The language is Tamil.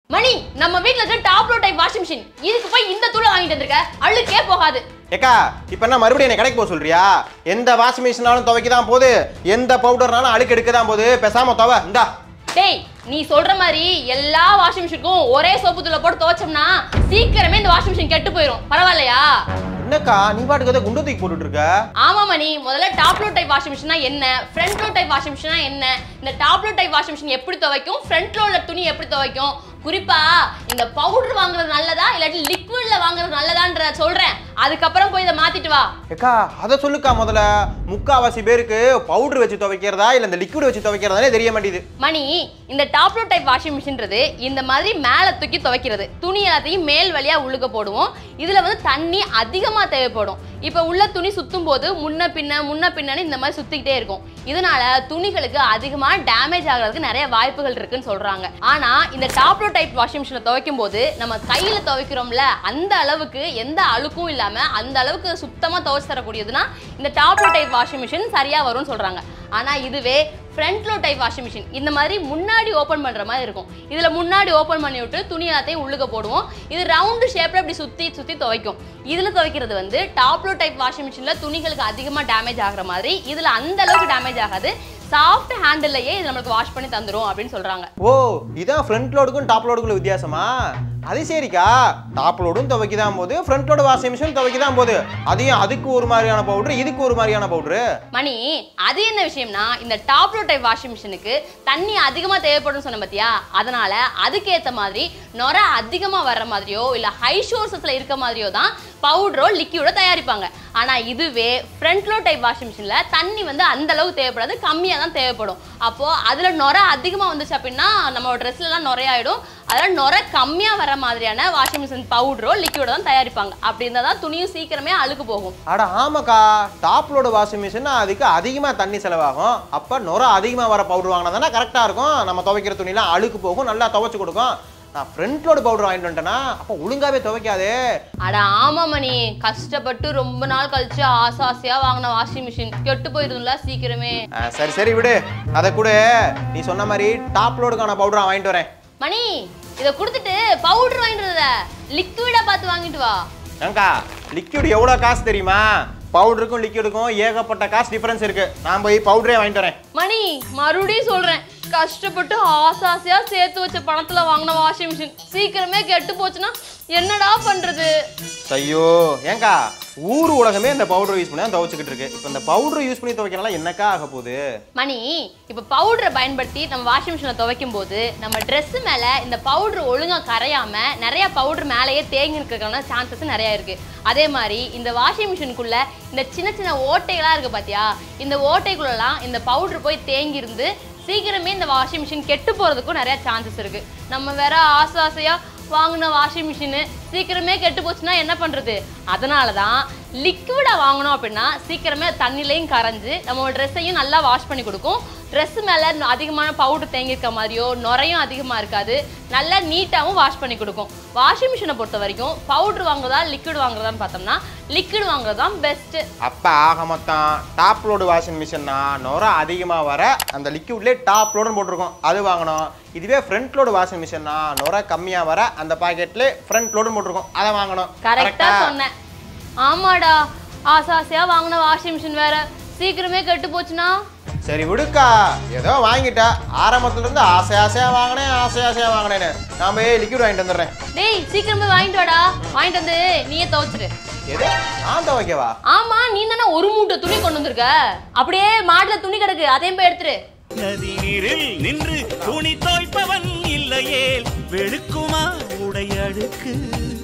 மணி நம்ம வீட்ல இருக்க top load type washing machine இதுக்கு போய் இந்த தூளை வாங்கிட்டு வந்திருக்க அழுக்கே போகாது ஏக்கா இப்போ என்ன மறுபடியும் என்ன கடைக்கு போக சொல்றியா எந்த வாஷிங் மிஷினாலும் துவைக்க தான் போகுது எந்த பவுடர்னாலும் அழுக்கு எடுக்க தான் போகுது பேசாம துவ இந்தா டேய் நீ சொல்ற மாதிரி எல்லா வாஷிங் மிஷினுக்கும் ஒரே சோப்பு தூளை போட்டு துவைச்சோம்னா சீக்கிரமே இந்த வாஷிங் மிஷின் கெட்டு போயிடும் பரவாயில்லையா என்னக்கா நீ பாட்டுக்கு அதை குண்டு தூக்கி போட்டுட்டு இருக்க ஆமா மணி முதல்ல டாப் லோட் டைப் வாஷிங் மிஷினா என்ன ஃப்ரண்ட் லோட் டைப் வாஷிங் மிஷினா என்ன இந்த top load type washing machine எப்படி துவைக்கும் ஃப்ரண்ட் லோட்ல துணி எப்படி துவைக்கும் குறிப்பா இந்த பவுடர் வாங்குறது நல்லதா இல்லாட்டி லிக்விட்ல வாங்குறது நல்லதான்ற சொல்றேன் அதுக்கப்புறம் போய் இதை மாத்திட்டு வா ஏக்கா அதை சொல்லுக்கா முதல்ல முக்காவாசி பேருக்கு பவுடர் வச்சு துவைக்கிறதா இல்ல இந்த லிக்விட் வச்சு துவைக்கிறதானே தெரிய மாட்டேங்குது மணி இந்த டாப் லோட் டைப் வாஷிங் மிஷின்றது இந்த மாதிரி மேலே தூக்கி துவைக்கிறது துணி எல்லாத்தையும் மேல் வழியா உள்ளுக்க போடுவோம் இதுல வந்து தண்ணி அதிகமா தேவைப்படும் இப்போ உள்ள துணி சுத்தும் போது முன்ன பின்ன முன்ன பின்னன்னு இந்த மாதிரி சுத்திக்கிட்டே இருக்கும் இதனால துணிகளுக்கு அதிகமா டேமேஜ் ஆகிறதுக்கு நிறைய வாய்ப்புகள் இருக்குன்னு சொல்றாங்க ஆனா இந்த டாப் லோட் டைப் வாஷிங் மிஷினை துவைக்கும் போது நம்ம கையில துவைக்கிறோம்ல அந்த அளவுக்கு எந்த அழுக்கும் இல்லாம அந்த அளவுக்கு சுத்தமா துவைச்சு தரக்கூடியதுன்னா இந்த top load type washing machine சரியா வரும்னு சொல்றாங்க ஆனா இதுவே front load type washing machine இந்த மாதிரி முன்னாடி ஓப்பன் பண்ற மாதிரி இருக்கும் இதுல முன்னாடி ஓப்பன் பண்ணி விட்டு துணி எல்லாத்தையும் உள்ளுக்க போடுவோம் இது ரவுண்டு ஷேப்ல இப்படி சுத்தி சுத்தி துவைக்கும் இதுல துவைக்கிறது வந்து டாப் லோ டைப் வாஷிங் மிஷின்ல துணிகளுக்கு அதிகமா டேமேஜ் ஆகுற மாதிரி இதுல அந்த அளவுக்கு டேமேஜ் ஆகாது சாஃப்ட் ஹேண்டில்லையே இது நம்மளுக்கு வாஷ் பண்ணி தந்துரும் அப்படின்னு சொல்றாங்க ஓ இதான் ஃப்ரண்ட் லோடுக்கும் டாப் லோடுக்குள்ள வித்தியாசமா அது சரிக்கா டாப் லோடும் துவைக்க தான் போகுது ஃப்ரண்ட் லோடு வாஷிங் மிஷின் துவைக்க தான் போகுது அதையும் அதுக்கு ஒரு மாதிரியான பவுடர் இதுக்கு ஒரு மாதிரியான பவுடரு மணி அது என்ன விஷயம்னா இந்த டாப் லோ டைப் வாஷிங் மிஷினுக்கு தண்ணி அதிகமா தேவைப்படும் சொன்ன பாத்தியா அதனால அதுக்கேத்த மாதிரி நொர அதிகமா வர்ற மாதிரியோ இல்ல ஹை ஷோர்சஸ்ல இருக்க மாதிரியோ தான் பவுடரோ லிக்யூடோ தயாரிப்பாங்க ஆனா இதுவே ஃப்ரண்ட் லோ டைப் வாஷிங் மிஷின்ல தண்ணி வந்து அந்த அளவுக்கு தேவைப்படாது கம்மியா தான் தேவைப்படும் அப்போ அதுல நொர அதிகமா வந்துச்சு அப்படின்னா நம்ம ட்ரெஸ்ல எல்லாம் நுரையாயிடும் அதெல்லாம் நுர கம்மியா வர மாதிரியான வாஷிங் மிஷின் பவுடரோ லிக்யூடோ தான் தயாரிப்பாங்க அப்படி இருந்தா தான் துணியும் சீக்கிரமே அழுக்கு போகும் அட ஆமாக்கா டாப் லோடு வாஷிங் மிஷின் அதுக்கு அதிகமாக தண்ணி செலவாகும் அப்போ நுர அதிகமாக வர பவுடர் வாங்கினா தானே கரெக்டாக இருக்கும் நம்ம துவைக்கிற துணிலாம் அழுக்கு போகும் நல்லா துவைச்சு கொடுக்கும் நான் ஃப்ரண்ட் லோடு பவுடர் வாங்கிட்டு வந்துட்டேன்னா அப்போ ஒழுங்காவே துவைக்காதே அட ஆமா மணி கஷ்டப்பட்டு ரொம்ப நாள் கழிச்சு ஆசை ஆசையா வாங்கின வாஷிங் மிஷின் கெட்டு போயிருதுல சீக்கிரமே ஆ, சரி சரி விடு அதை கூட நீ சொன்ன மாதிரி டாப் லோடுக்கான பவுடர் வாங்கிட்டு வரேன் மணி இத கொடுத்துட்டு பவுடர் வாங்கிட்டு வரத லிக்விடா பார்த்து வாங்கிட்டு வா ஏங்கா லிக்விட் எவ்வளோ காசு தெரியுமா பவுடருக்கும் லிக்விடுக்கும் ஏகப்பட்ட காசு டிஃபரன்ஸ் இருக்கு நான் போய் பவுடரே வாங்கிட்டு வரேன் மணி மறுபடியும் சொல்றேன் கஷ்டப்பட்டு ஆசை ஆசையா சேர்த்து வச்ச பணத்துல வாங்கின வாஷிங் மிஷின் சீக்கிரமே கெட்டு போச்சுன்னா என்னடா பண்றது ஐயோ ஏங்கா ஊர் உலகமே இந்த பவுடர் யூஸ் பண்ணி தான் துவைச்சிக்கிட்டு இருக்கு இப்போ இந்த பவுடர் யூஸ் பண்ணி துவைக்கிறனால என்னக்கா ஆக போகுது மணி இப்போ பவுடரை பயன்படுத்தி நம்ம வாஷிங் மிஷினை துவைக்கும் போது நம்ம Dress மேல இந்த பவுடர் ஒழுங்கா கரையாம நிறைய பவுடர் மேலேயே தேங்கி இருக்கிறதுக்கான சான்சஸ் நிறைய இருக்கு அதே மாதிரி இந்த வாஷிங் மிஷினுக்குள்ள இந்த சின்ன சின்ன ஓட்டைகளா இருக்கு பாத்தியா இந்த ஓட்டைக்குள்ளலாம் இந்த பவுடர் போய் தேங்கி இருந்து சீக்கிரமே இந்த வாஷிங் மிஷின் கெட்டு போறதுக்கும் நிறைய சான்சஸ் இருக்கு நம்ம வேற ஆசை ஆசையா வாங்கின வாஷிங் மிஷினு சீக்கிரமே கெட்டு போச்சுன்னா என்ன பண்றது அதனால தான் லிக்விடா வாங்கணும் அப்படின்னா சீக்கிரமே தண்ணிலையும் கரைஞ்சு நம்ம ட்ரெஸ்ஸையும் நல்லா வாஷ் பண்ணி கொடுக்கும் Dress மேல ந- அதிகமான பவுடர் தேங்கி இருக்க மாதிரியோ நுரையும் அதிகமா இருக்காது நல்லா நீட்டாவும் வாஷ் பண்ணி கொடுக்கும் வாஷிங் மிஷினை பொறுத்த வரைக்கும் பவுடர் வாங்குறதா லிக்விட் வாங்குறதான்னு பார்த்தோம்னா லிக்விட் வாங்குறது தான் பெஸ்ட் அப்போ ஆக மொத்தம் டாப் லோடு வாஷிங் மிஷின்னா நுர அதிகமாக வர அந்த லிக்விட்லேயே டாப் லோடுன்னு போட்டிருக்கோம் அது வாங்கணும் இதுவே ஃப்ரண்ட் லோடு வாஷிங் மிஷின்னா நுர கம்மியாக வர அந்த பாக்கெட்லேயே ஃப்ரண்ட் லோடுன்னு போட்டிருக்கோம் அதை வாங்கணும் கரெக்டா Correct ஆ? சொன்னேன் ஆமாடா ஆசை ஆசையா வாங்கின வாஷிங் மிஷின் வேற சீக்கிரமே கெட்டு போச்சுன்னா சரி விடுக்கா ஏதோ வாங்கிட்டா ஆரம்பத்துல இருந்து ஆசை ஆசையா வாங்கினேன் ஆசை ஆசையா வாங்கினேன்னு நான் போய் லிக்விட் வாங்கிட்டு வந்துடுறேன் டேய் சீக்கிரமே வாங்கிட்டு வாடா வாங்கிட்டு வந்து நீயே துவைச்சிரு எது நான் துவைக்கவா ஆமா நீ தானே ஒரு மூட்டை துணி கொண்டு வந்திருக்க அப்படியே மாட்டுல துணி கிடக்கு அதையும் போய் எடுத்துரு நதி நீரில் நின்று துணி தோய்ப்பவன் இல்லையே வெளுக்குமா உடையழுக்கு